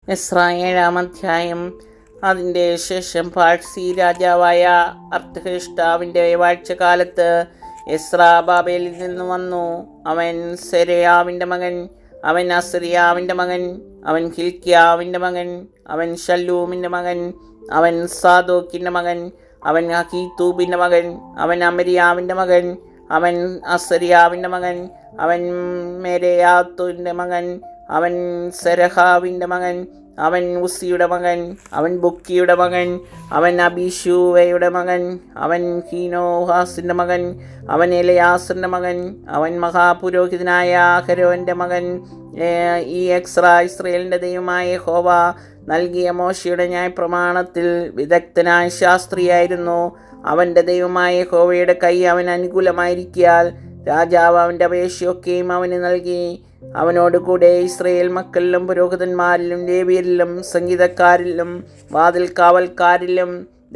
എസ്ര ഏഴാം അധ്യായം അതിൻ്റെ ശേഷം പാഴ്സി രാജാവായ അർത്ഥഹിഷ്ടാവിൻ്റെ വാഴ്ചക്കാലത്ത് എസ്ര ബാബേലിൽ നിന്ന് വന്നു അവൻ സെരയാവിൻ്റെ മകൻ അവൻ അസറിയാവിൻ്റെ മകൻ അവൻ ഹിൽക്കിയാവിൻ്റെ മകൻ അവൻ ഷല്ലൂമിൻ്റെ മകൻ അവൻ സാദോക്കിൻ്റെ മകൻ അവൻ ഹക്കീത്തൂബിൻ്റെ മകൻ അവൻ അമരിയാവിൻ്റെ മകൻ അവൻ അസരിയാവിൻ്റെ മകൻ അവൻ മെരയാത്തുവിൻ്റെ മകൻ അവൻ സെരഹാവിൻ്റെ മകൻ അവൻ ഉസിയുടെ മകൻ അവൻ ബുക്കിയുടെ മകൻ അവൻ അബിഷൂവയുടെ മകൻ അവൻ ഹീനോഹാസിൻ്റെ മകൻ അവൻ എലയാസിൻ്റെ മകൻ അവൻ മഹാപുരോഹിതനായ ഹരോൻ്റെ മകൻ ഏ, ഈ എക്സ്ര ഇസ്രയേലിൻ്റെ ദൈവമായ ഹോവ നൽകിയ മോശയുടെ ന്യായ പ്രമാണത്തിൽ വിദഗ്ധനായ ശാസ്ത്രിയായിരുന്നു അവൻ്റെ ദൈവമായ ഹോവയുടെ കൈ അവൻ അനുകൂലമായിരിക്കാൽ രാജാവ് അവൻ്റെ അപേക്ഷയൊക്കെയും അവന് നൽകി അവനോട് കൂടെ ഇസ്രയേൽ മക്കളിലും പുരോഹിതന്മാരിലും ലേവിയരിലും സംഗീതക്കാരിലും വാതിൽ കാവൽക്കാരിലും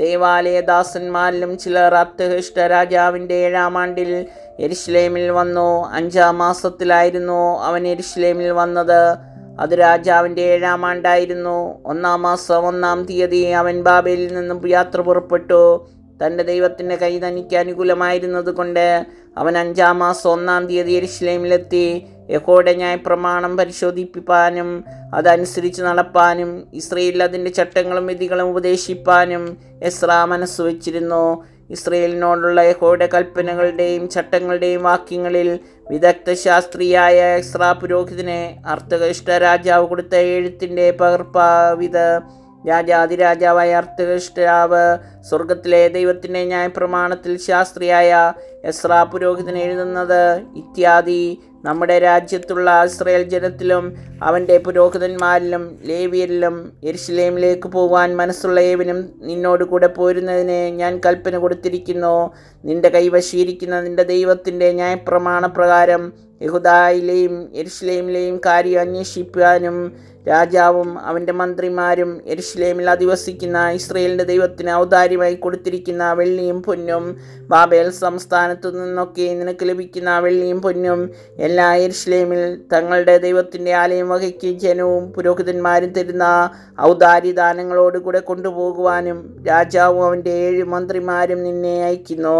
ദേവാലയദാസന്മാരിലും ചിലർ അർത്ഥഹിഷ്ട രാജാവിൻ്റെ ഏഴാം ആണ്ടിൽ എരിശ്ലേമിൽ വന്നു അഞ്ചാം മാസത്തിലായിരുന്നു അവൻ എരിശ്ലേമിൽ വന്നത് അത് രാജാവിൻ്റെ ഏഴാം ആണ്ടായിരുന്നു ഒന്നാം മാസം ഒന്നാം തീയതി അവൻ ബാബയിൽ നിന്നും യാത്ര പുറപ്പെട്ടു തൻ്റെ ദൈവത്തിൻ്റെ കൈ തനിക്ക് അനുകൂലമായിരുന്നത് കൊണ്ട് അവൻ അഞ്ചാം മാസം ഒന്നാം തീയതി എരിശ്ലേമിലെത്തി യഹോയുടെ ന്യായ പ്രമാണം പരിശോധിപ്പിക്കാനും അതനുസരിച്ച് നടപ്പാനും ഇസ്രയേലിൽ അതിൻ്റെ ചട്ടങ്ങളും വിധികളും ഉപദേശിപ്പാനും എസ്ര മനസ്സ് വച്ചിരുന്നു ഇസ്രയേലിനോടുള്ള യഹോയുടെ കൽപ്പനകളുടെയും ചട്ടങ്ങളുടെയും വാക്യങ്ങളിൽ വിദഗ്ധ ശാസ്ത്രിയായ എസ്ര പുരോഹിതനെ അർത്ഥകഷ്ട രാജാവ് കൊടുത്ത എഴുത്തിൻ്റെ പകർപ്പാവിത് രാജാതിരാജാവായ അർത്ഥകഷ്ടാവ് സ്വർഗത്തിലെ ദൈവത്തിൻ്റെ ന്യായപ്രമാണത്തിൽ ശാസ്ത്രിയായ എസ്ര പുരോഹിതൻ എഴുതുന്നത് ഇത്യാദി നമ്മുടെ രാജ്യത്തുള്ള ഇസ്രയേൽ ജനത്തിലും അവൻ്റെ പുരോഹിതന്മാരിലും ലേവിയരിലും എരുഷലേമിലേക്ക് പോകാൻ മനസ്സുള്ള ഏവനും നിന്നോട് കൂടെ പോരുന്നതിന് ഞാൻ കൽപ്പന കൊടുത്തിരിക്കുന്നു നിന്റെ കൈവശീകരിക്കുന്ന നിന്റെ ദൈവത്തിൻ്റെ ന്യായപ്രമാണ പ്രകാരം യഹുദായിലെയും എരുഷലേമിലെയും കാര്യം അന്വേഷിപ്പാനും രാജാവും അവൻ്റെ മന്ത്രിമാരും എരുഷലേമിൽ അധിവസിക്കുന്ന ഇസ്രയേലിൻ്റെ ദൈവത്തിന് ഔദാര്യമായി കൊടുത്തിരിക്കുന്ന വെള്ളിയും പൊന്നും ബാബേൽ സംസ്ഥാനത്തു നിന്നൊക്കെ നിനക്ക് ലഭിക്കുന്ന വെള്ളിയും പൊന്നും എല്ലാ എരുഷലേമിൽ തങ്ങളുടെ ദൈവത്തിൻ്റെ ആലയം വഹിക്കുകയും ജനവും പുരോഹിതന്മാരും തരുന്ന ഔദാര്യദാനങ്ങളോട് കൂടെ കൊണ്ടുപോകുവാനും രാജാവും അവൻ്റെ ഏഴ് മന്ത്രിമാരും നിന്നെ അയക്കുന്നു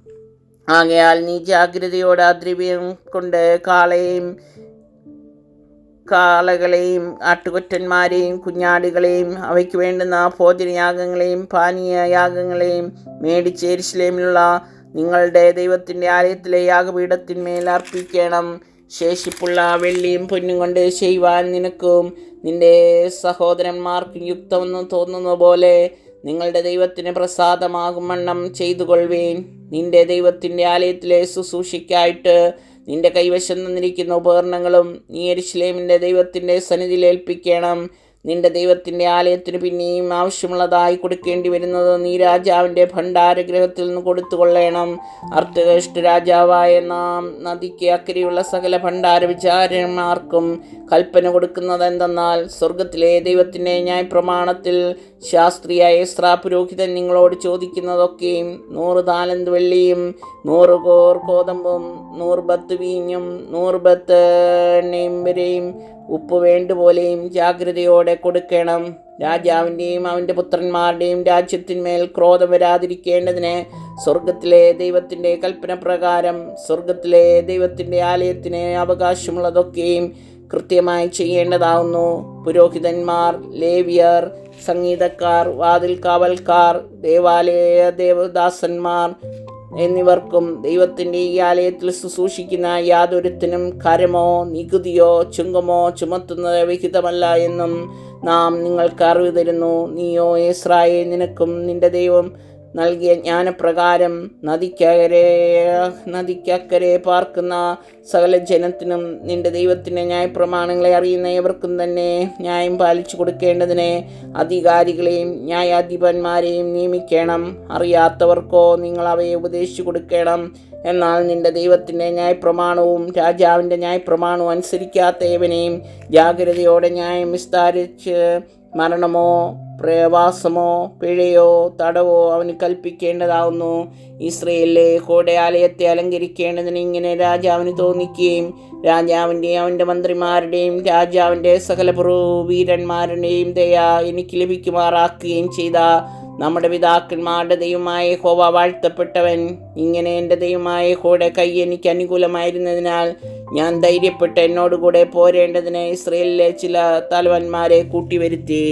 ആകയാൽ നീ ജാഗ്രതയോടെ ആ ദ്രവ്യം കൊണ്ട് കാളയും കാളകളെയും ആട്ടുകൊറ്റന്മാരെയും കുഞ്ഞാടുകളെയും അവയ്ക്ക് വേണ്ടുന്ന ഭോജനയാഗങ്ങളെയും പാനീയയാഗങ്ങളെയും മേടിച്ച് എരിശിലേമിലുള്ള നിങ്ങളുടെ ദൈവത്തിൻ്റെ ആലയത്തിലെ യാഗപീഠത്തിന്മേൽ അർപ്പിക്കണം ശേഷിപ്പുള്ള വെള്ളിയും പൊന്നും കൊണ്ട് ചെയ്യുവാൻ നിനക്കും നിന്റെ സഹോദരന്മാർക്കും യുക്തമെന്ന് തോന്നുന്ന പോലെ നിങ്ങളുടെ ദൈവത്തിന് പ്രസാദമാകും വണ്ണം ചെയ്തു കൊള്ളുവേൻ നിന്റെ ദൈവത്തിൻ്റെ ആലയത്തിലെ ശുശ്രൂഷയ്ക്കായിട്ട് നിന്റെ കൈവശം തന്നിരിക്കുന്ന ഉപകരണങ്ങളും നീ എരിശിലേമിൻ്റെ ദൈവത്തിൻ്റെ സന്നിധിയിൽ ഏൽപ്പിക്കണം നിന്റെ ദൈവത്തിൻ്റെ ആലയത്തിന് പിന്നെയും ആവശ്യമുള്ളതായി കൊടുക്കേണ്ടി വരുന്നത് നീ രാജാവിൻ്റെ ഭണ്ഡാരഗ്രഹത്തിൽ നിന്ന് കൊടുത്തുകൊള്ളണം അർത്ഥകഷ്ട രാജാവായ നാം നദിക്ക് അക്കരെയുള്ള സകല ഭണ്ഡാര വിചാരന്മാർക്കും കൽപ്പന കൊടുക്കുന്നത് എന്തെന്നാൽ സ്വർഗത്തിലെ ദൈവത്തിൻ്റെ ന്യായ പ്രമാണത്തിൽ ശാസ്ത്രിയായ എസ്രാ പുരോഹിതൻ നിങ്ങളോട് ചോദിക്കുന്നതൊക്കെയും നൂറ് താലന്ത് വെള്ളിയും നൂറ് കോർ കോതമ്പും നൂറ് ബത്ത് വീഞ്ഞും നൂറ് ബത്ത് എണ്ണയും വരെയും ഉപ്പ് വേണ്ടുപോലെയും ജാഗ്രതയോടെ കൊടുക്കണം രാജാവിൻ്റെയും അവൻ്റെ പുത്രന്മാരുടെയും രാജ്യത്തിന്മേൽ ക്രോധം വരാതിരിക്കേണ്ടതിന് സ്വർഗത്തിലെ ദൈവത്തിൻ്റെ കൽപ്പന പ്രകാരം സ്വർഗത്തിലെ ദൈവത്തിൻ്റെ ആലയത്തിന് അവകാശമുള്ളതൊക്കെയും കൃത്യമായി ചെയ്യേണ്ടതാവുന്നു പുരോഹിതന്മാർ ലേവിയർ സംഗീതക്കാർ വാതിൽ കാവൽക്കാർ ദേവാലയ ദേവദാസന്മാർ എന്നിവർക്കും ദൈവത്തിൻ്റെ ഈ ആലയത്തിൽ ശുശ്രൂഷിക്കുന്ന യാതൊരുത്തിനും കരമോ നികുതിയോ ചുങ്കമോ ചുമത്തുന്നത് വിഹിതമല്ല എന്നും നാം നിങ്ങൾക്ക് അറിവ് തരുന്നു നീയോ ഏസ്രായെ നിനക്കും നിന്റെ ദൈവം നൽകിയ ജ്ഞാനപ്രകാരം നദിക്കകരെ നദിക്കക്കരെ പാർക്കുന്ന സകല ജനത്തിനും നിന്റെ ദൈവത്തിൻ്റെ ന്യായപ്രമാണങ്ങളെ അറിയുന്ന ഏവർക്കും തന്നെ ന്യായം പാലിച്ചു കൊടുക്കേണ്ടതിന് അധികാരികളെയും ന്യായാധിപന്മാരെയും നിയമിക്കണം അറിയാത്തവർക്കോ നിങ്ങൾ അവയെ ഉപദേശിച്ചു കൊടുക്കണം എന്നാൽ നിന്റെ ദൈവത്തിൻ്റെ ന്യായപ്രമാണവും രാജാവിൻ്റെ ന്യായപ്രമാണവും അനുസരിക്കാത്ത ഏവനെയും ജാഗ്രതയോടെ ന്യായം വിസ്താരിച്ച് മരണമോ പ്രവാസമോ പിഴയോ തടവോ അവന് കൽപ്പിക്കേണ്ടതാവുന്നു ഇസ്രയേലിലെ കോടയാലയത്തെ അലങ്കരിക്കേണ്ടതിന് ഇങ്ങനെ രാജാവിന് തോന്നിക്കുകയും രാജാവിൻ്റെയും അവൻ്റെ മന്ത്രിമാരുടെയും രാജാവിൻ്റെ സകല വീരന്മാരുടെയും ദയ എനിക്ക് ലഭിക്കുമാറാക്കുകയും ചെയ്ത നമ്മുടെ പിതാക്കന്മാരുടെ ദൈവമായ ഹോവ വാഴ്ത്തപ്പെട്ടവൻ ഇങ്ങനെ എൻ്റെ ദൈവമായ ഹോടെ കൈ എനിക്ക് അനുകൂലമായിരുന്നതിനാൽ ഞാൻ ധൈര്യപ്പെട്ട് എന്നോടുകൂടെ പോരേണ്ടതിന് ഇസ്രയേലിലെ ചില തലവന്മാരെ കൂട്ടിവരുത്തി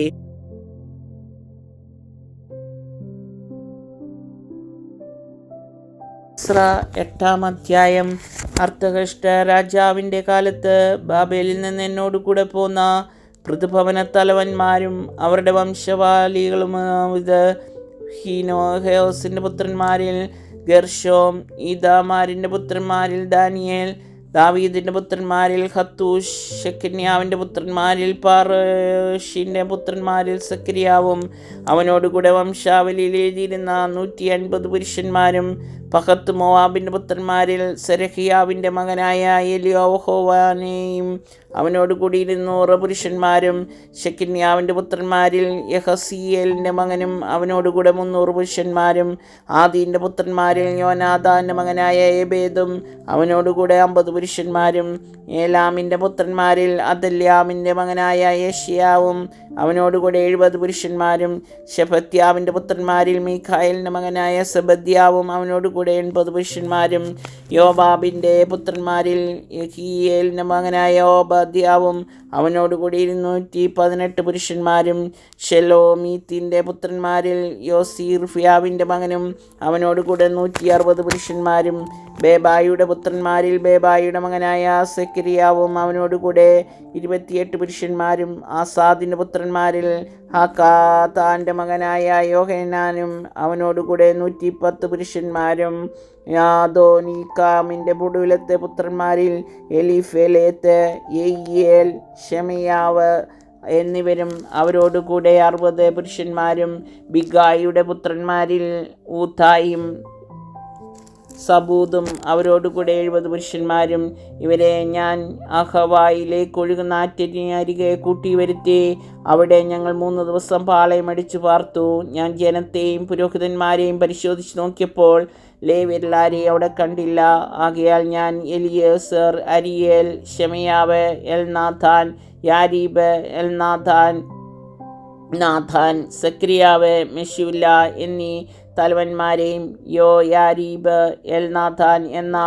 ഇസ്ര എട്ടാം അധ്യായം അർത്ഥകഷ്ട രാജാവിൻ്റെ കാലത്ത് ബാബേലിൽ നിന്ന് എന്നോട് കൂടെ പോന്ന പൃഥുഭവന തലവന്മാരും അവരുടെ വംശവാലികളും ഇത് ഹീനോ ഹെയോസിൻ്റെ പുത്രന്മാരിൽ ഗർഷോം ഈദാമാരിൻ്റെ പുത്രന്മാരിൽ ദാനിയേൽ ദാവീദിൻ്റെ പുത്രന്മാരിൽ ഹത്തൂഷ് ഷെക്കന്യാവിൻ്റെ പുത്രന്മാരിൽ പാറഷിൻ്റെ പുത്രന്മാരിൽ സക്രിയാവും അവനോടുകൂടെ വംശാവലിയിൽ എഴുതിയിരുന്ന നൂറ്റി അൻപത് പുരുഷന്മാരും പഹത്ത് മോവാബിൻ്റെ പുത്രന്മാരിൽ സെരഹിയാവിൻ്റെ മകനായ എലിയോഹോവാനെയും അവനോട് കൂടി ഇരുന്നൂറ് പുരുഷന്മാരും ഷെക്കിന്യാവിൻ്റെ പുത്രന്മാരിൽ യഹസിയേലിൻ്റെ മകനും അവനോടുകൂടെ മുന്നൂറ് പുരുഷന്മാരും ആദീൻ്റെ പുത്രന്മാരിൽ യോനാദാൻ്റെ മകനായ എബേദും അവനോടുകൂടെ അമ്പത് പുരുഷന്മാരും ഏലാമിൻ്റെ പുത്രന്മാരിൽ അദല്യാമിൻ്റെ മകനായ യേഷ്യാവും അവനോടുകൂടെ എഴുപത് പുരുഷന്മാരും ഷെഫത്യാവിൻ്റെ പുത്രന്മാരിൽ മീഖായലിൻ്റെ മകനായ സെബദ്യാവും അവനോടുകൂടെ എൺപത് പുരുഷന്മാരും യോബാബിൻ്റെ പുത്രന്മാരിൽ യഹീയേലിൻ്റെ മകനായ ഓബദ്യാവും അവനോടുകൂടി ഇരുന്നൂറ്റി പതിനെട്ട് പുരുഷന്മാരും ഷെലോമീത്തിൻ്റെ പുത്രന്മാരിൽ യോസീർഫിയാവിൻ്റെ മകനും അവനോടുകൂടെ നൂറ്റി അറുപത് പുരുഷന്മാരും ബേബായിയുടെ പുത്രന്മാരിൽ ബേബായിയുടെ മകനായ സെക്രിയാവും അവനോടുകൂടെ ഇരുപത്തിയെട്ട് പുരുഷന്മാരും ആസാദിൻ്റെ പുത്രന്മാരിൽ ഹാക്കാത്താൻ്റെ മകനായ യോഹനാനും അവനോടുകൂടെ നൂറ്റി പത്ത് പുരുഷന്മാരും യാദോനീക്കാമിൻ്റെ പുടുവിലത്തെ പുത്രന്മാരിൽ എലിഫേലേത്ത് യെയ്യേൽ ഷെമിയാവ് എന്നിവരും അവരോടുകൂടെ അറുപത് പുരുഷന്മാരും ബിഗായിയുടെ പുത്രന്മാരിൽ ഊത്തായും സബൂതും അവരോടുകൂടെ എഴുപത് പുരുഷന്മാരും ഇവരെ ഞാൻ അഹവായിലേക്ക് ഒഴുകുന്ന ആറ്റിന് അരികെ കൂട്ടി വരുത്തി അവിടെ ഞങ്ങൾ മൂന്ന് ദിവസം പാളയമടിച്ചു പാർത്തു ഞാൻ ജനത്തെയും പുരോഹിതന്മാരെയും പരിശോധിച്ച് നോക്കിയപ്പോൾ ലേവ്യരെല്ലാരെയും അവിടെ കണ്ടില്ല ആകയാൽ ഞാൻ എലിയേസർ അരിയേൽ ഷെമിയാവ് എൽനാഥാൻ യാരീബ് എൽനാഥാൻ നാഥാൻ സക്രിയാവ് മെഷുല്ല എന്നീ തലവന്മാരെയും യോ യാരീബ് എൽനാഥാൻ എന്ന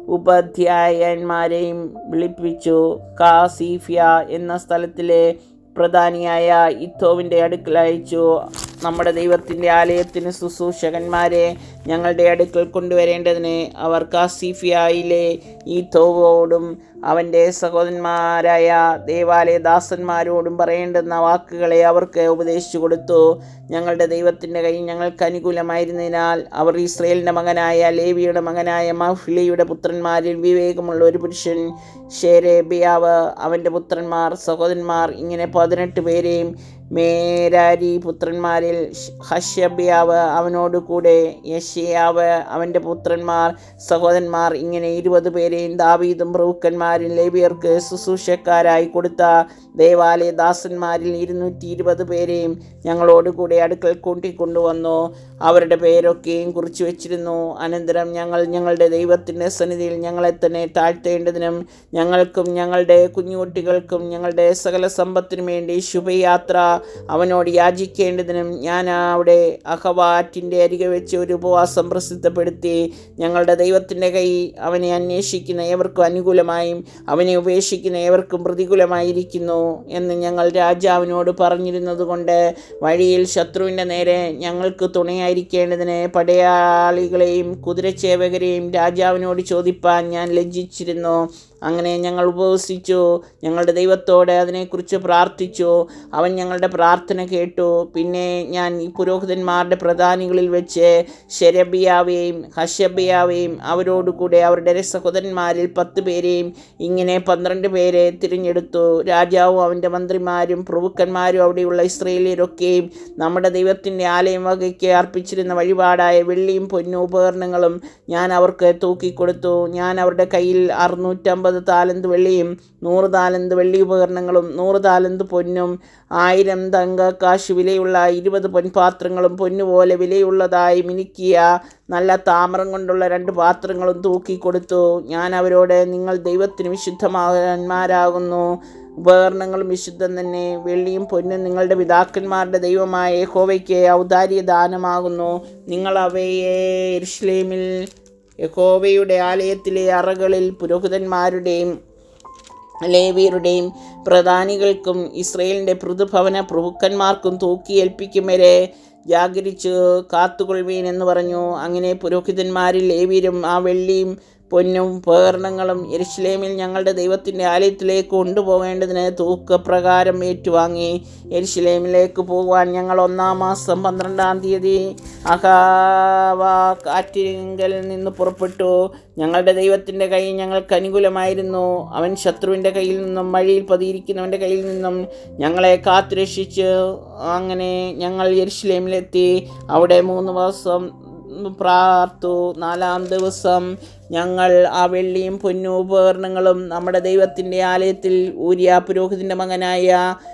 ഉപാധ്യായന്മാരെയും വിളിപ്പിച്ചു കാസീഫ്യ എന്ന സ്ഥലത്തിലെ പ്രധാനിയായ ഇത്തോവിൻ്റെ അടുക്കൽ അയച്ചു നമ്മുടെ ദൈവത്തിൻ്റെ ആലയത്തിന് ശുശ്രൂഷകന്മാരെ ഞങ്ങളുടെ അടുക്കൽ കൊണ്ടുവരേണ്ടതിന് അവർ കാസിഫിയായിലെ ഈത്തോവോടും അവൻ്റെ സഹോദരന്മാരായ ദേവാലയ ദാസന്മാരോടും പറയേണ്ടുന്ന വാക്കുകളെ അവർക്ക് ഉപദേശിച്ചു കൊടുത്തു ഞങ്ങളുടെ ദൈവത്തിൻ്റെ കൈ ഞങ്ങൾക്ക് അനുകൂലമായിരുന്നതിനാൽ അവർ ഇസ്രയേലിൻ്റെ മകനായ ലേവിയുടെ മകനായ മഹ്ലിയുടെ പുത്രന്മാരിൽ വിവേകമുള്ള ഒരു പുരുഷൻ ഷേരേബിയാവ് അവൻ്റെ പുത്രന്മാർ സഹോദരന്മാർ ഇങ്ങനെ പതിനെട്ട് പേരെയും മേരാരി പുത്രന്മാരിൽ ഹഷ്യബ്യാവ് അവനോട് കൂടെ യഷിയാവ് അവൻ്റെ പുത്രന്മാർ സഹോദരന്മാർ ഇങ്ങനെ ഇരുപത് പേരെയും ദാവീദും പ്രഭുക്കന്മാരിൽ ലേബിയർക്ക് ശുശ്രൂഷക്കാരായി കൊടുത്ത ദേവാലയ ദാസന്മാരിൽ ഇരുന്നൂറ്റി ഇരുപത് പേരെയും ഞങ്ങളോട് കൂടെ അടുക്കൽ കൂട്ടിക്കൊണ്ടുവന്നു അവരുടെ പേരൊക്കെയും കുറിച്ചു വെച്ചിരുന്നു അനന്തരം ഞങ്ങൾ ഞങ്ങളുടെ ദൈവത്തിൻ്റെ സന്നിധിയിൽ ഞങ്ങളെ തന്നെ താഴ്ത്തേണ്ടതിനും ഞങ്ങൾക്കും ഞങ്ങളുടെ കുഞ്ഞുകുട്ടികൾക്കും ഞങ്ങളുടെ സകല സമ്പത്തിനും വേണ്ടി ശുഭയാത്ര അവനോട് യാചിക്കേണ്ടതിനും ഞാൻ അവിടെ അഹവാറ്റിൻ്റെ അരികെ വെച്ച് ഒരു ഉപവാസം പ്രസിദ്ധപ്പെടുത്തി ഞങ്ങളുടെ ദൈവത്തിൻ്റെ കൈ അവനെ അന്വേഷിക്കുന്ന ഏവർക്കും അനുകൂലമായും അവനെ ഉപേക്ഷിക്കുന്ന ഏവർക്കും പ്രതികൂലമായിരിക്കുന്നു എന്ന് ഞങ്ങൾ രാജാവിനോട് പറഞ്ഞിരുന്നത് കൊണ്ട് വഴിയിൽ ശത്രുവിൻ്റെ നേരെ ഞങ്ങൾക്ക് തുണയായിരിക്കേണ്ടതിന് പടയാളികളെയും കുതിരച്ചേവകരെയും രാജാവിനോട് ചോദിപ്പാൻ ഞാൻ ലജ്ജിച്ചിരുന്നു അങ്ങനെ ഞങ്ങൾ ഉപവസിച്ചു ഞങ്ങളുടെ ദൈവത്തോട് അതിനെക്കുറിച്ച് പ്രാർത്ഥിച്ചു അവൻ ഞങ്ങളുടെ പ്രാർത്ഥന കേട്ടു പിന്നെ ഞാൻ ഈ പുരോഹിതന്മാരുടെ പ്രധാനികളിൽ വെച്ച് ശരബിയാവെയും ഹഷബിയാവെയും അവരോടുകൂടെ അവരുടെ സഹോദരന്മാരിൽ പത്ത് പേരെയും ഇങ്ങനെ പന്ത്രണ്ട് പേരെ തിരഞ്ഞെടുത്തു രാജാവും അവൻ്റെ മന്ത്രിമാരും പ്രഭുക്കന്മാരും അവിടെയുള്ള ഇസ്രയേലിയരൊക്കെയും നമ്മുടെ ദൈവത്തിൻ്റെ ആലയം വകയ്ക്ക് അർപ്പിച്ചിരുന്ന വഴിപാടായ വെള്ളിയും പൊന്നും ഉപകരണങ്ങളും ഞാൻ അവർക്ക് തൂക്കിക്കൊടുത്തു ഞാൻ അവരുടെ കയ്യിൽ അറുന്നൂറ്റമ്പത് അമ്പത് താലന്ത് വെള്ളിയും നൂറ് താലന്ത് വെള്ളി ഉപകരണങ്ങളും നൂറ് താലന്ത് പൊന്നും ആയിരം തങ്ക കാശ് വിലയുള്ള ഇരുപത് പൊൻപാത്രങ്ങളും പൊന്നുപോലെ വിലയുള്ളതായി മിനുക്കിയ നല്ല താമരം കൊണ്ടുള്ള രണ്ട് പാത്രങ്ങളും തൂക്കി കൊടുത്തു ഞാൻ അവരോട് നിങ്ങൾ ദൈവത്തിന് വിശുദ്ധമാന്മാരാകുന്നു ഉപകരണങ്ങളും വിശുദ്ധം തന്നെ വെള്ളിയും പൊന്നും നിങ്ങളുടെ പിതാക്കന്മാരുടെ ദൈവമായ യഹോവയ്ക്ക് ഔദാര്യ ദാനമാകുന്നു നിങ്ങൾ അവയെ എരുഷലേമിൽ യഹോവയുടെ ആലയത്തിലെ അറകളിൽ പുരോഹിതന്മാരുടെയും ലേവിയരുടെയും പ്രധാനികൾക്കും ഇസ്രയേലിൻ്റെ പൃഥുഭവന പ്രഭുക്കന്മാർക്കും തൂക്കിയേൽപ്പിക്കും വരെ ജാഗരിച്ച് കാത്തുകൊള്ളുവീൻ എന്ന് പറഞ്ഞു അങ്ങനെ പുരോഹിതന്മാരിൽ ലേവിയരും ആ വെള്ളിയും പൊന്നും ഉപകരണങ്ങളും എരിശിലേമിൽ ഞങ്ങളുടെ ദൈവത്തിൻ്റെ ആലയത്തിലേക്ക് കൊണ്ടുപോകേണ്ടതിന് തൂക്കപ്രകാരം ഏറ്റുവാങ്ങി എരിശിലേമിലേക്ക് പോകുവാൻ ഞങ്ങൾ ഒന്നാം മാസം പന്ത്രണ്ടാം തീയതി അഹാവ കാറ്റിങ്കൽ നിന്ന് പുറപ്പെട്ടു ഞങ്ങളുടെ ദൈവത്തിൻ്റെ കൈ ഞങ്ങൾക്ക് അനുകൂലമായിരുന്നു അവൻ ശത്രുവിൻ്റെ കയ്യിൽ നിന്നും വഴിയിൽ പതിയിരിക്കുന്നവൻ്റെ കയ്യിൽ നിന്നും ഞങ്ങളെ കാത്തുരക്ഷിച്ച് അങ്ങനെ ഞങ്ങൾ യെരുഷലേമിലെത്തി അവിടെ മൂന്ന് ദിവസം പ്രാർത്തു നാലാം ദിവസം ഞങ്ങൾ ആ വെള്ളിയും പൊന്നും ഉപകരണങ്ങളും നമ്മുടെ ദൈവത്തിൻ്റെ ആലയത്തിൽ ഊരിയ പുരോഹിതൻ്റെ മകനായ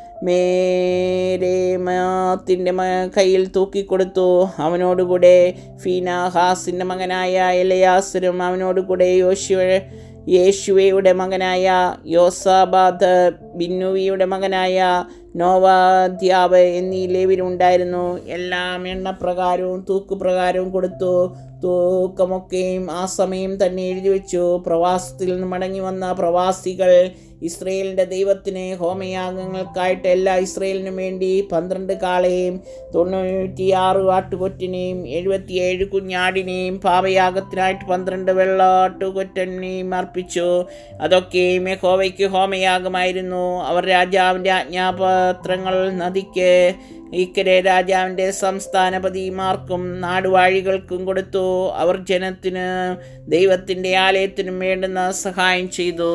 മേരേമത്തിൻ്റെ കയ്യിൽ തൂക്കിക്കൊടുത്തു അവനോടുകൂടെ ഫീനാഹാസിൻ്റെ മകനായ എലയാസരും അവനോടുകൂടെ യോശുവ യേശുവയുടെ മകനായ യോസാബാദ് ബിന്നുവിയുടെ മകനായ നോവാദ്യാവ് എന്നീ ലേവിലുണ്ടായിരുന്നു എല്ലാം എണ്ണപ്രകാരവും തൂക്കുപ്രകാരവും കൊടുത്തു തൂക്കമൊക്കെയും ആ സമയം തന്നെ എഴുതി വെച്ചു പ്രവാസത്തിൽ നിന്ന് മടങ്ങി വന്ന പ്രവാസികൾ ഇസ്രയേലിൻ്റെ ദൈവത്തിന് ഹോമയാഗങ്ങൾക്കായിട്ട് എല്ലാ ഇസ്രയേലിനും വേണ്ടി പന്ത്രണ്ട് കാളയും തൊണ്ണൂറ്റിയാറ് ആട്ടുകൊറ്റിനെയും എഴുപത്തിയേഴ് കുഞ്ഞാടിനെയും പാപയാഗത്തിനായിട്ട് പന്ത്രണ്ട് വെള്ളാട്ടുകൊറ്റനെയും അർപ്പിച്ചു അതൊക്കെയും യഹോവയ്ക്ക് ഹോമയാഗമായിരുന്നു അവർ രാജാവിൻ്റെ ആജ്ഞാപത്രങ്ങൾ നദിക്ക് ഇക്കരെ രാജാവിൻ്റെ സംസ്ഥാനപതിമാർക്കും നാടുവാഴികൾക്കും കൊടുത്തു അവർ ജനത്തിന് ദൈവത്തിൻ്റെ ആലയത്തിനും വേണ്ടുന്ന സഹായം ചെയ്തു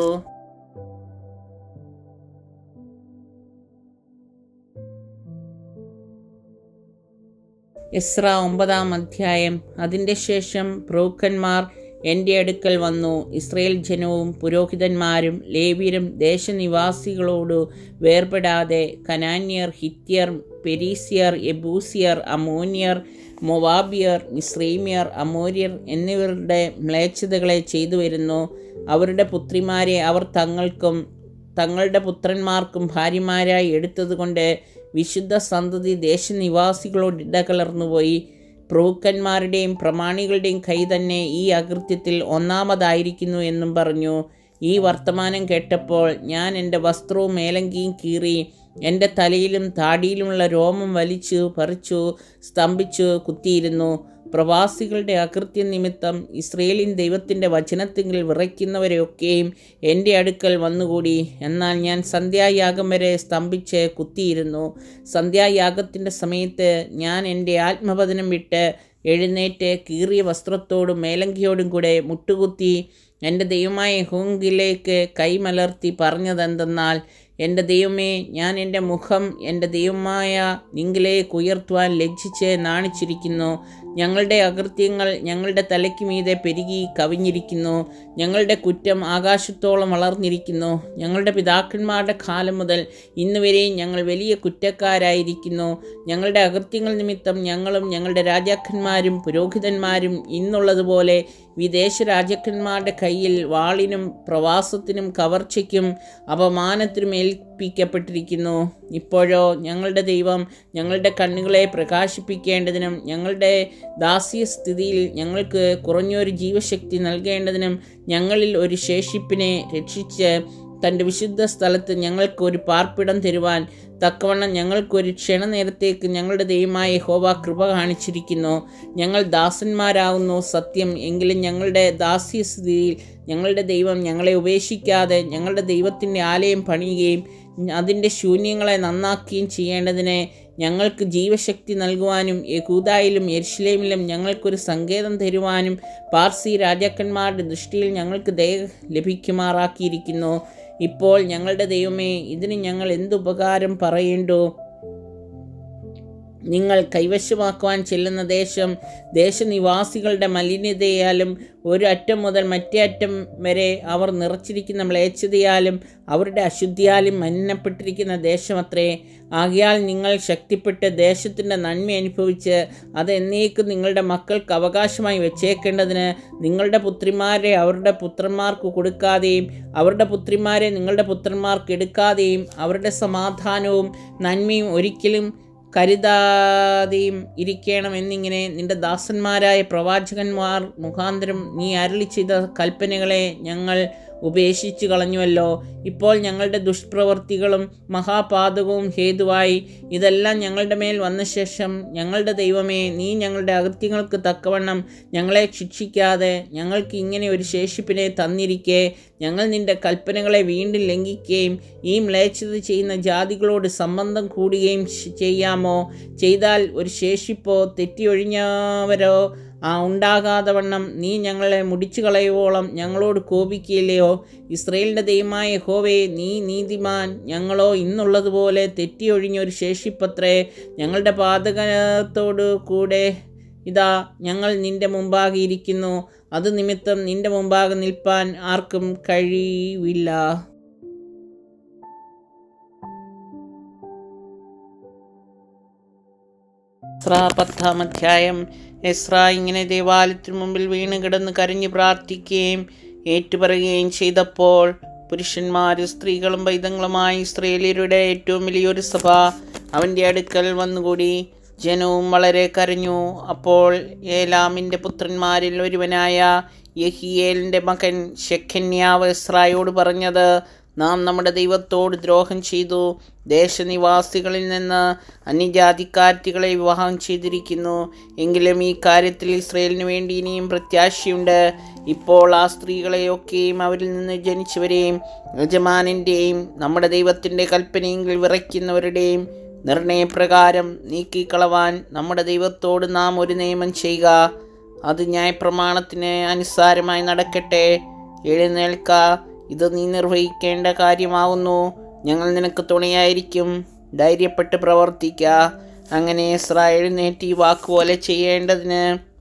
എസ്ര ഒമ്പതാം അധ്യായം അതിൻ്റെ ശേഷം പ്രഭുക്കന്മാർ എൻ്റെ അടുക്കൽ വന്നു ഇസ്രയേൽ ജനവും പുരോഹിതന്മാരും ലേവ്യരും ദേശനിവാസികളോട് വേർപെടാതെ കനാന്യർ ഹിത്യർ പെരീസിയർ എബൂസിയർ അമോനിയർ മൊവാബിയർ മിശ്രീമിയർ അമോര്യർ എന്നിവരുടെ മ്ലേച്ഛതകളെ ചെയ്തു വരുന്നു അവരുടെ പുത്രിമാരെ അവർ തങ്ങൾക്കും തങ്ങളുടെ പുത്രന്മാർക്കും ഭാര്യമാരായി എടുത്തതുകൊണ്ട് വിശുദ്ധ സന്തതി ദേശനിവാസികളോട് ഇടകലർന്നുപോയി പ്രഭുക്കന്മാരുടെയും പ്രമാണികളുടെയും കൈ തന്നെ ഈ അകൃത്യത്തിൽ ഒന്നാമതായിരിക്കുന്നു എന്നും പറഞ്ഞു ഈ വർത്തമാനം കേട്ടപ്പോൾ ഞാൻ എൻ്റെ വസ്ത്രവും മേലങ്കിയും കീറി എൻ്റെ തലയിലും താടിയിലുമുള്ള രോമം വലിച്ചു പറിച്ചു സ്തംഭിച്ചു കുത്തിയിരുന്നു പ്രവാസികളുടെ അകൃത്യ നിമിത്തം ഇസ്രയേലിൻ ദൈവത്തിൻ്റെ വചനത്തിങ്കിൽ വിറയ്ക്കുന്നവരെയൊക്കെയും എൻ്റെ അടുക്കൽ വന്നുകൂടി എന്നാൽ ഞാൻ സന്ധ്യായാഗം വരെ സ്തംഭിച്ച് കുത്തിയിരുന്നു സന്ധ്യായാഗത്തിൻ്റെ സമയത്ത് ഞാൻ എൻ്റെ ആത്മപതനം വിട്ട് എഴുന്നേറ്റ് കീറിയ വസ്ത്രത്തോടും മേലങ്കിയോടും കൂടെ മുട്ടുകുത്തി എൻ്റെ ദൈവമായ ഹോങ്കിലേക്ക് കൈമലർത്തി പറഞ്ഞതെന്തെന്നാൽ എൻ്റെ ദൈവമേ ഞാൻ എൻ്റെ മുഖം എൻ്റെ ദൈവമായ നിങ്കിലേക്ക് ഉയർത്തുവാൻ ലജ്ജിച്ച് നാണിച്ചിരിക്കുന്നു ഞങ്ങളുടെ അകൃത്യങ്ങൾ ഞങ്ങളുടെ തലയ്ക്ക് മീതെ പെരുകി കവിഞ്ഞിരിക്കുന്നു ഞങ്ങളുടെ കുറ്റം ആകാശത്തോളം വളർന്നിരിക്കുന്നു ഞങ്ങളുടെ പിതാക്കന്മാരുടെ കാലം മുതൽ ഇന്ന് വരെയും ഞങ്ങൾ വലിയ കുറ്റക്കാരായിരിക്കുന്നു ഞങ്ങളുടെ അകൃത്യങ്ങൾ നിമിത്തം ഞങ്ങളും ഞങ്ങളുടെ രാജാക്കന്മാരും പുരോഹിതന്മാരും ഇന്നുള്ളതുപോലെ വിദേശ രാജാക്കന്മാരുടെ കയ്യിൽ വാളിനും പ്രവാസത്തിനും കവർച്ചയ്ക്കും അപമാനത്തിനും ഏൽപ്പിക്കപ്പെട്ടിരിക്കുന്നു ഇപ്പോഴോ ഞങ്ങളുടെ ദൈവം ഞങ്ങളുടെ കണ്ണുകളെ പ്രകാശിപ്പിക്കേണ്ടതിനും ഞങ്ങളുടെ ദാസ്യസ്ഥിതിയിൽ ഞങ്ങൾക്ക് കുറഞ്ഞൊരു ജീവശക്തി നൽകേണ്ടതിനും ഞങ്ങളിൽ ഒരു ശേഷിപ്പിനെ രക്ഷിച്ച് തൻ്റെ വിശുദ്ധ സ്ഥലത്ത് ഞങ്ങൾക്ക് ഒരു പാർപ്പിടം തരുവാൻ തക്കവണ്ണം ഞങ്ങൾക്കൊരു ക്ഷണനേരത്തേക്ക് ഞങ്ങളുടെ ദൈവമായ ഹോവ കൃപ കാണിച്ചിരിക്കുന്നു ഞങ്ങൾ ദാസന്മാരാകുന്നു സത്യം എങ്കിലും ഞങ്ങളുടെ ദാസ്യസ്ഥിതിയിൽ ഞങ്ങളുടെ ദൈവം ഞങ്ങളെ ഉപേക്ഷിക്കാതെ ഞങ്ങളുടെ ദൈവത്തിൻ്റെ ആലയം പണിയുകയും അതിൻ്റെ ശൂന്യങ്ങളെ നന്നാക്കുകയും ചെയ്യേണ്ടതിന് ഞങ്ങൾക്ക് ജീവശക്തി നൽകുവാനും യഹൂദായിലും യെരുഷലേമിലും ഞങ്ങൾക്കൊരു സങ്കേതം തരുവാനും പാർസി രാജാക്കന്മാരുടെ ദൃഷ്ടിയിൽ ഞങ്ങൾക്ക് ദയ ലഭിക്കുമാറാക്കിയിരിക്കുന്നു ഇപ്പോൾ ഞങ്ങളുടെ ദൈവമേ ഇതിന് ഞങ്ങൾ എന്തുപകാരം പറയേണ്ടു നിങ്ങൾ കൈവശമാക്കുവാൻ ചെല്ലുന്ന ദേശം ദേശനിവാസികളുടെ മലിനതയാലും ഒരു അറ്റം മുതൽ മറ്റേ അറ്റം വരെ അവർ നിറച്ചിരിക്കുന്ന മ്ലേച്ഛതയാലും അവരുടെ അശുദ്ധിയാലും മലിനപ്പെട്ടിരിക്കുന്ന ദേശമത്രേ ആകയാൽ നിങ്ങൾ ശക്തിപ്പെട്ട് ദേശത്തിൻ്റെ നന്മ അനുഭവിച്ച് അത് എന്നേക്കും നിങ്ങളുടെ മക്കൾക്ക് അവകാശമായി വെച്ചേക്കേണ്ടതിന് നിങ്ങളുടെ പുത്രിമാരെ അവരുടെ പുത്രന്മാർക്ക് കൊടുക്കാതെയും അവരുടെ പുത്രിമാരെ നിങ്ങളുടെ പുത്രന്മാർക്ക് എടുക്കാതെയും അവരുടെ സമാധാനവും നന്മയും ഒരിക്കലും കരുതാതെയും ഇരിക്കണം എന്നിങ്ങനെ നിന്റെ ദാസന്മാരായ പ്രവാചകന്മാർ മുഖാന്തരം നീ അരളി ചെയ്ത കൽപ്പനകളെ ഞങ്ങൾ ഉപേക്ഷിച്ചു കളഞ്ഞുവല്ലോ ഇപ്പോൾ ഞങ്ങളുടെ ദുഷ്പ്രവർത്തികളും മഹാപാതകവും ഹേതുവായി ഇതെല്ലാം ഞങ്ങളുടെ മേൽ വന്ന ശേഷം ഞങ്ങളുടെ ദൈവമേ നീ ഞങ്ങളുടെ അകൃത്യങ്ങൾക്ക് തക്കവണ്ണം ഞങ്ങളെ ശിക്ഷിക്കാതെ ഞങ്ങൾക്ക് ഇങ്ങനെ ഒരു ശേഷിപ്പിനെ തന്നിരിക്കെ ഞങ്ങൾ നിന്റെ കൽപ്പനകളെ വീണ്ടും ലംഘിക്കുകയും ഈ മ്ലേച്ഛത ചെയ്യുന്ന ജാതികളോട് സംബന്ധം കൂടുകയും ശ- ചെയ്യാമോ ചെയ്താൽ ഒരു ശേഷിപ്പോ തെറ്റിയൊഴിഞ്ഞവരോ ആ ഉണ്ടാകാതെ വണ്ണം നീ ഞങ്ങളെ മുടിച്ചു കളയുവോളം ഞങ്ങളോട് കോപിക്കില്ലയോ ഇസ്രയേലിൻ്റെ ദൈവമായ ഹോവേ നീ നീതിമാൻ ഞങ്ങളോ ഇന്നുള്ളതുപോലെ തെറ്റിയൊഴിഞ്ഞ ഒരു ശേഷിപ്പത്രേ ഞങ്ങളുടെ പാതകത്തോടു കൂടെ ഇതാ ഞങ്ങൾ നിന്റെ മുമ്പാകെ ഇരിക്കുന്നു അത് നിമിത്തം നിന്റെ മുമ്പാകെ നിൽപ്പാൻ ആർക്കും കഴിയില്ല എസ്രാ പത്താം അധ്യായം എസ്ര ഇങ്ങനെ ദേവാലയത്തിന് മുമ്പിൽ വീണ് കിടന്ന് കരഞ്ഞു പ്രാർത്ഥിക്കുകയും ഏറ്റുപറയുകയും ചെയ്തപ്പോൾ പുരുഷന്മാരും സ്ത്രീകളും പൈതങ്ങളുമായി ഇസ്രയേലിയരുടെ ഏറ്റവും വലിയൊരു സഭ അവൻ്റെ അടുക്കൽ വന്നുകൂടി ജനവും വളരെ കരഞ്ഞു അപ്പോൾ ഏലാമിൻ്റെ പുത്രന്മാരിൽ ഒരുവനായ യഹിയേലിൻ്റെ മകൻ ഷെഖന്യാവ് എസ്രായോട് പറഞ്ഞത് നാം നമ്മുടെ ദൈവത്തോട് ദ്രോഹം ചെയ്തു ദേശനിവാസികളിൽ നിന്ന് അന്യജാതിക്കാർത്തികളെ വിവാഹം ചെയ്തിരിക്കുന്നു എങ്കിലും ഈ കാര്യത്തിൽ ഇസ്രയേലിന് വേണ്ടി ഇനിയും പ്രത്യാശയുണ്ട് ഇപ്പോൾ ആ സ്ത്രീകളെയൊക്കെയും അവരിൽ നിന്ന് ജനിച്ചവരെയും യജമാനൻ്റെയും നമ്മുടെ ദൈവത്തിൻ്റെ കൽപ്പനയെങ്കിൽ വിറയ്ക്കുന്നവരുടെയും നിർണയപ്രകാരം നീക്കിക്കളവാൻ നമ്മുടെ ദൈവത്തോട് നാം ഒരു നിയമം ചെയ്യുക അത് ന്യായപ്രമാണത്തിന് അനുസാരമായി നടക്കട്ടെ എഴുന്നേൽക്ക ഇത് നീ നിർവഹിക്കേണ്ട കാര്യമാവുന്നു ഞങ്ങൾ നിനക്ക് തുണയായിരിക്കും ധൈര്യപ്പെട്ട് പ്രവർത്തിക്ക അങ്ങനെ എസ്ര എഴുന്നേറ്റ് ഈ വാക്കുപോലെ ചെയ്യേണ്ടതിന്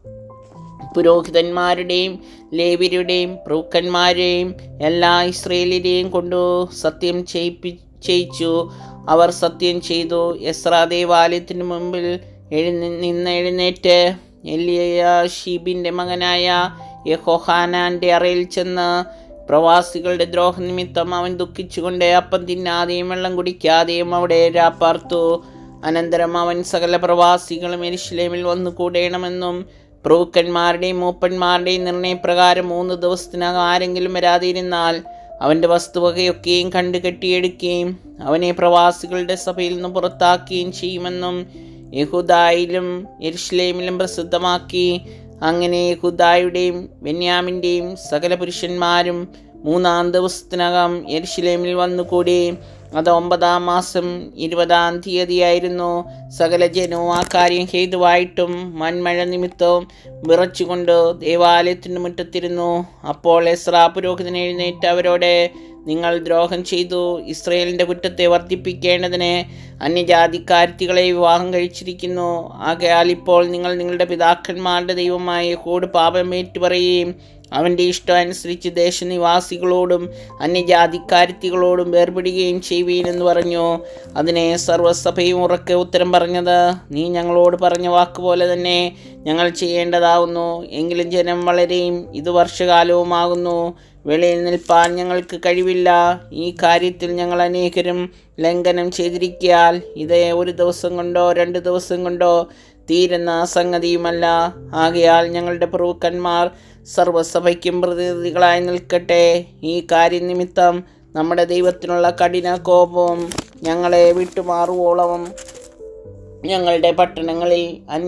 പുരോഹിതന്മാരുടെയും ലേവ്യരുടെയും പ്രഭുക്കന്മാരെയും എല്ലാ ഇസ്രയേലിനെയും കൊണ്ടു സത്യം ചെയ്യിപ്പി ചെയ്യിച്ചു അവർ സത്യം ചെയ്തു എസ്ര ദേവാലയത്തിന് മുമ്പിൽ എഴുന്ന നിന്ന് എഴുന്നേറ്റ് എലിയാഷീബിൻ്റെ മകനായ യഹോഹാനാൻ്റെ അറയിൽ ചെന്ന് പ്രവാസികളുടെ ദ്രോഹനിമിത്തം അവൻ ദുഃഖിച്ചുകൊണ്ട് അപ്പം തിന്നാതെയും വെള്ളം കുടിക്കാതെയും അവിടെ രാപ്പാർത്തു അനന്തരം അവൻ സകല പ്രവാസികളും എരിശിലേമിൽ വന്നു കൂടേണമെന്നും പ്രഭുക്കന്മാരുടെയും മൂപ്പന്മാരുടെയും നിർണയപ്രകാരം മൂന്ന് ദിവസത്തിനകം ആരെങ്കിലും വരാതിരുന്നാൽ അവൻ്റെ വസ്തുവകയൊക്കെയും കണ്ടു കെട്ടിയെടുക്കുകയും അവനെ പ്രവാസികളുടെ സഭയിൽ നിന്ന് പുറത്താക്കുകയും ചെയ്യുമെന്നും യഹുദായിലും എരുഷലേമിലും പ്രസിദ്ധമാക്കി അങ്ങനെ യഹുദായുടെയും ബെന്യാമിൻ്റെയും സകല പുരുഷന്മാരും മൂന്നാം ദിവസത്തിനകം എരുഷലേമിൽ വന്നുകൂടി അത് ഒമ്പതാം മാസം ഇരുപതാം തീയതിയായിരുന്നു സകല ജനവും ആ കാര്യം ഹേതുവായിട്ടും മൺമഴ നിമിത്തവും വിറച്ചുകൊണ്ട് ദേവാലയത്തിൻ്റെ മുറ്റത്തിരുന്നു അപ്പോൾ എസ്രാ പുരോഹിതൻ എഴുന്നേറ്റ് അവരോട് നിങ്ങൾ ദ്രോഹം ചെയ്തു ഇസ്രയേലിൻ്റെ കുറ്റത്തെ വർദ്ധിപ്പിക്കേണ്ടതിന് അന്യജാതിക്കാരത്തികളെ വിവാഹം കഴിച്ചിരിക്കുന്നു ആകയാൽ ഇപ്പോൾ നിങ്ങൾ നിങ്ങളുടെ പിതാക്കന്മാരുടെ ദൈവമായ കൂട് പാപം ഏറ്റുപറയുകയും അവൻ്റെ ഇഷ്ടം അനുസരിച്ച് ദേശനിവാസികളോടും അന്യജാതിക്കാരത്തികളോടും വേർപിടുകയും ചെയ്യുവീനെന്ന് പറഞ്ഞു അതിനെ സർവ്വസഭയും ഉറക്കെ ഉത്തരം പറഞ്ഞത് നീ ഞങ്ങളോട് പറഞ്ഞ വാക്കുപോലെ തന്നെ ഞങ്ങൾ ചെയ്യേണ്ടതാവുന്നു എങ്കിലും ജനം വളരെയും ഇത് വർഷകാലവുമാകുന്നു വെളിയിൽ നിൽപ്പാൻ ഞങ്ങൾക്ക് കഴിവില്ല ഈ കാര്യത്തിൽ ഞങ്ങൾ അനേകരും ലംഘനം ചെയ്തിരിക്കിയാൽ ഇത് ഒരു ദിവസം കൊണ്ടോ രണ്ട് ദിവസം കൊണ്ടോ തീരുന്ന സംഗതിയുമല്ല ആകയാൽ ഞങ്ങളുടെ പ്രഭുക്കന്മാർ സർവസഭയ്ക്കും പ്രതിനിധികളായി നിൽക്കട്ടെ ഈ കാര്യനിമിത്തം നമ്മുടെ ദൈവത്തിനുള്ള കഠിന കോപവും ഞങ്ങളെ വിട്ടുമാറുവോളവും ഞങ്ങളുടെ പട്ടണങ്ങളിൽ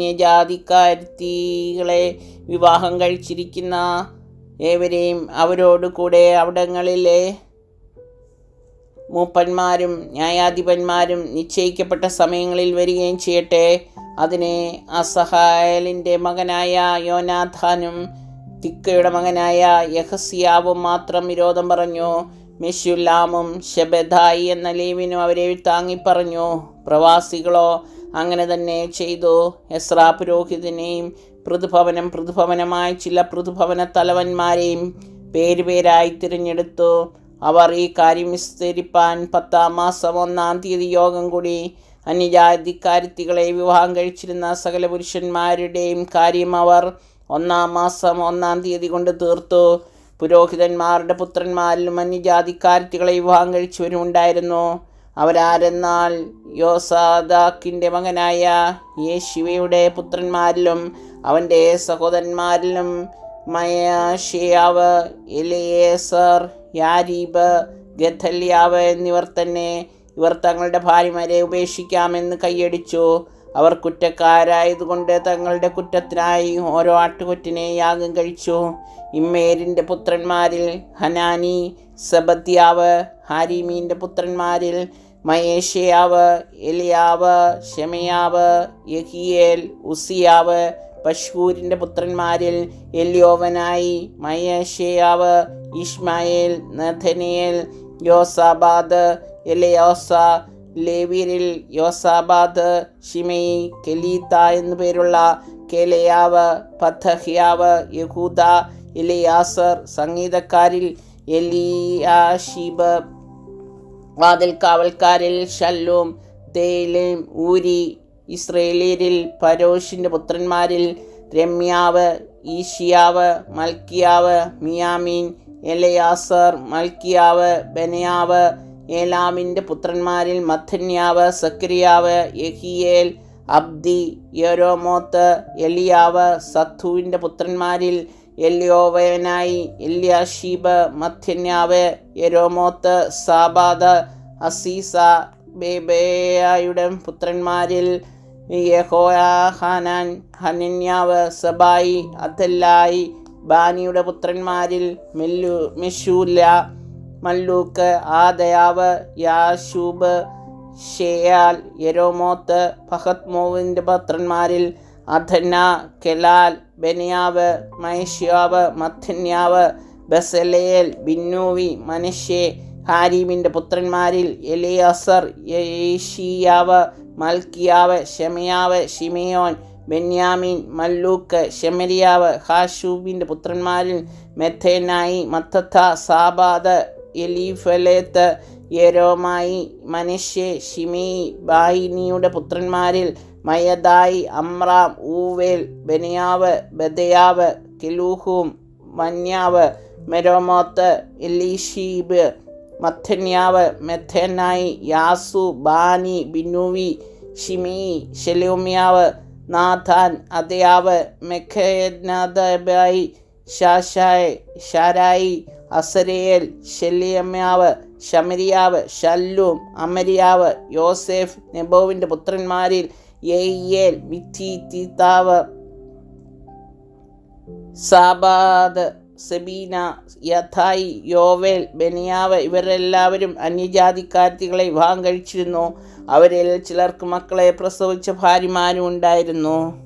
അന്യജാതിക്കാരത്തികളെ വിവാഹം കഴിച്ചിരിക്കുന്ന ഏവരെയും അവരോട് കൂടെ അവിടങ്ങളിലെ മൂപ്പന്മാരും ന്യായാധിപന്മാരും നിശ്ചയിക്കപ്പെട്ട സമയങ്ങളിൽ വരികയും ചെയ്യട്ടെ അതിനെ അസഹായലിൻ്റെ മകനായ യോനാഥാനും തിക്കയുടെ മകനായ യഹസിയാവും മാത്രം വിരോധം പറഞ്ഞു മെഷുല്ലാമും ഷെബദായി എന്ന ലേവിനും അവരെ താങ്ങി പറഞ്ഞു പ്രവാസികളോ അങ്ങനെ തന്നെ ചെയ്തു എസ്ര പുരോഹിതനെയും പൃഥുഭവനം പൃഥുഭവനമായ ചില പൃഥുഭവന തലവന്മാരെയും പേരുപേരായി തിരഞ്ഞെടുത്തു അവർ ഈ കാര്യം വിസ്തരിപ്പാൻ പത്താം മാസം ഒന്നാം തീയതി യോഗം കൂടി അന്യജാതിക്കാരുത്തികളെ വിവാഹം കഴിച്ചിരുന്ന സകല പുരുഷന്മാരുടെയും കാര്യം അവർ ഒന്നാം മാസം ഒന്നാം തീയതി കൊണ്ട് തീർത്തു പുരോഹിതന്മാരുടെ പുത്രന്മാരിലും അന്യജാതിക്കാരുത്തികളെ വിവാഹം കഴിച്ചവരും ഉണ്ടായിരുന്നു അവരാരെന്നാൽ യോസാദാക്കിൻ്റെ മകനായ യേശുവയുടെ പുത്രന്മാരിലും അവൻ്റെ സഹോദരന്മാരിലും മയാഷിയാവ് എലിയേസർ യാരീബ് ഗഥല്യാവ് എന്നിവർ തന്നെ ഇവർ തങ്ങളുടെ ഭാര്യമാരെ ഉപേക്ഷിക്കാമെന്ന് കൈയടിച്ചു അവർ കുറ്റക്കാരായതുകൊണ്ട് തങ്ങളുടെ കുറ്റത്തിനായി ഓരോ ആട്ടുകൊറ്റിനെ യാഗം കഴിച്ചു ഇമ്മേരിൻ്റെ പുത്രന്മാരിൽ ഹനാനി സബദ്യാവ് ഹാരിമീൻ്റെ പുത്രന്മാരിൽ മയേഷയാവ് എലിയാവ് ഷെമയാവ് യഹിയേൽ ഉസിയാവ് പശൂരിൻ്റെ പുത്രന്മാരിൽ എല്യോവനായി മയേഷയാവ് ഇഷ്മായേൽ നഥനിയേൽ യോസാബാദ് എലയോസ ലേവ്യരിൽ യോസാബാദ് ഷിമയി കെലീത്ത എന്നു പേരുള്ള കേലയാവ് പഥഹ്യാവ് യഹൂദ എലിയാസർ സംഗീതക്കാരിൽ എലിയാഷിബ് വാതിൽ കാവൽക്കാരിൽ ഷല്ലും തേലും ഊരി ഇസ്രയേലിയരിൽ പരോഷിൻ്റെ പുത്രന്മാരിൽ രമ്യാവ് ഈഷിയാവ് മൽക്കിയാവ് മിയാമീൻ എലയാസർ മൽക്കിയാവ് ബനയാവ് ഏലാമിൻ്റെ പുത്രന്മാരിൽ മഥന്യാവ് സക്രിയാവ് യഹിയേൽ അബ്ദി യരോമോത്ത് എലിയാവ് സത്തുവിൻ്റെ പുത്രന്മാരിൽ എല്യോവയനായി എല്യാഷീബ് മഥന്യാവ് യരോമോത്ത് സാബാദ് അസീസ ബേബേയായുടെ പുത്രന്മാരിൽ യഹോയാഹാനാൻ ഹനന്യാവ് സബായി അഥല്ലായി ബാനിയുടെ പുത്രന്മാരിൽ മെല്ലു മെഷൂല മല്ലൂക്ക് ആദയാവ് യാശൂബ് ഷെയാൽ യരോമോത്ത് ഫഹത്മോവിൻ്റെ പുത്രന്മാരിൽ അധന കെലാൽ ബനിയാവ് മൈഷ്യാവ് മഥന്യാവ് ബസലേൽ ബിന്നൂവി മനുഷ്യ ഹാരീമിൻ്റെ പുത്രന്മാരിൽ എലിയസർ യേഷിയാവ് മൽക്കിയാവ് ഷെമയാവ് ഷിമിയോൻ ബെന്യാമീൻ മല്ലൂക്ക് ഷെമരിയാവ് ഹാഷൂബിൻ്റെ പുത്രന്മാരിൽ മെഥേനായി മത്തത്ത സാബാദ് എലീഫലേത്ത് യരോമായി മനുഷ്യ ഷിമി ബായിനിയുടെ പുത്രന്മാരിൽ Maadai Amram Uel Benaiah Bedeiah കിലൂഹും Vaniah Meremoth Eliashib Mattaniah Mattenai Jaasau Bani Binnui Shimei Shelemiah Nathan Adaiah Machnadebai Shashai Sharai Azareel Shelemiah Shemariah Shallum Amariah Joseph നെബോവിൻ്റെ പുത്രന്മാരിൽ യെയ്യേൽ മിത്തി തീത്താവ് സാബാദ് സെബീന യഥായി യോവേൽ ബെനിയാവ് ഇവരെല്ലാവരും അന്യജാതിക്കാർത്തികളെ വിവാഹം കഴിച്ചിരുന്നു അവരിൽ ചിലർക്ക് മക്കളെ പ്രസവിച്ച ഭാര്യമാരും ഉണ്ടായിരുന്നു